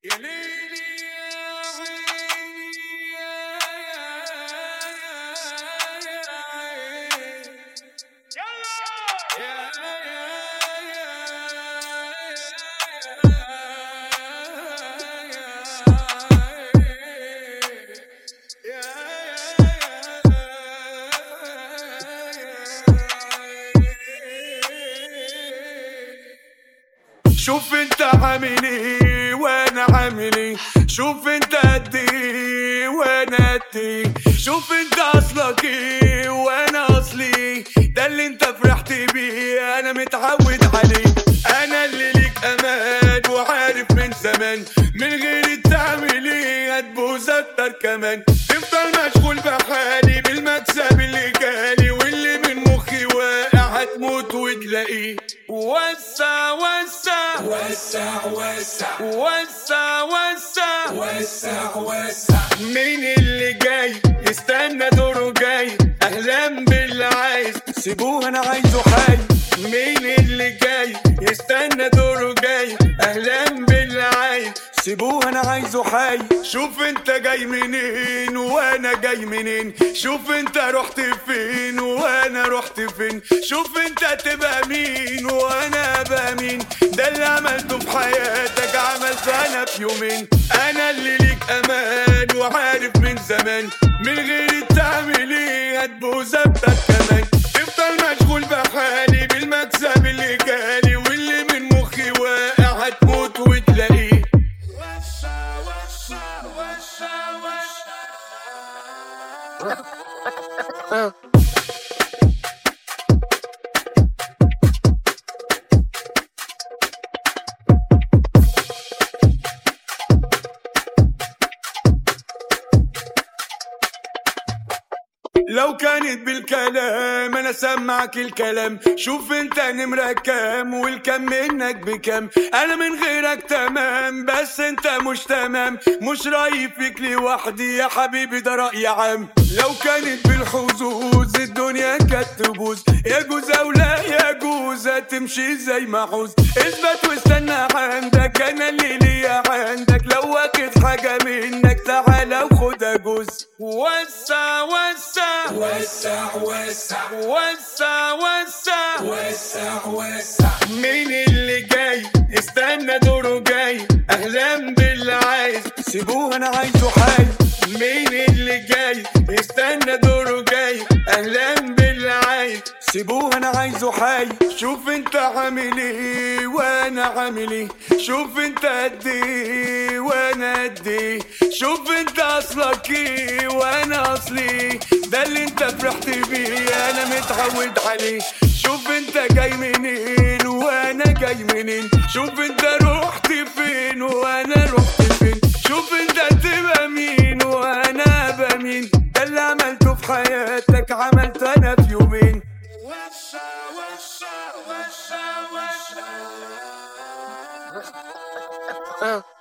يا ليلي يا عيني يا يا عيني يا شوف انت عامل ايه وانا عامل ايه شوف انت قد ايه وانا قد ايه شوف انت اصلك ايه وانا اصلي ايه ده اللي انت فرحت بيه انا متعود عليه انا اللي ليك امان وعارف من زمان من غير تعمل ايه هتبوظ اكتر كمان تفضل مشغول بحالي بالمكسب اللي جالي واللي من مخي واقع هتموت وتلاقيه وسع وسع وسع وسع وسع وسع وسع وسع مين اللي جاي يستنى دوره جاي اهلا باللي عايز سيبوه انا عايزه حي مين اللي جاي يستنى دوره جاي اهلا باللي عايز سيبوه انا عايزه حي شوف انت جاي منين وانا جاي منين شوف انت رحت فين وانا رحت فين شوف انت تبقى مين وانا ابقى مين ده اللي عملته في حياتك عملته انا في يومين انا اللي ليك امان وعارف من زمان من غير تعمل ايه هتبوظ اكتر كمان تفضل مشغول بحالي بالمكسب اللي جالي واللي من مخي واقع هتموت وتلاقيه وشا وشا وشا وشا لو كانت بالكلام انا سمعك الكلام شوف انت نمرة كام والكم منك بكام انا من غيرك تمام بس انت مش تمام مش رايي فيك لوحدي يا حبيبي ده رأي عام لو كانت بالحظوظ الدنيا كانت تبوظ يجوز او لا يجوز هتمشي زي ما عوز اثبت واستنى عندك انا اللي ليا عندك لو واخد حاجة منك تعالى وخدها جوز وسع وسع وسع وسع وسع وسع وسع وسع مين اللي جاي استنى دوره جاي اهلا باللي عايز سيبوه انا عايزه حي مين اللي جاي استنى دوره جاي اهلا باللي عايز سيبوه انا عايزه حي شوف انت عامل ايه وانا عامل ايه شوف انت قد ايه وانا قد ايه شوف انت اصلك ايه وانا اصلي ايه ده اللي انت فرحت بيه انا متعود عليه شوف انت جاي منين وانا جاي منين شوف انت رحت فين وانا رحت فين شوف انت تبقى مين وانا ابقى مين ده اللي عملته في حياتك عملت انا في يومين وشا وشا وشا وشا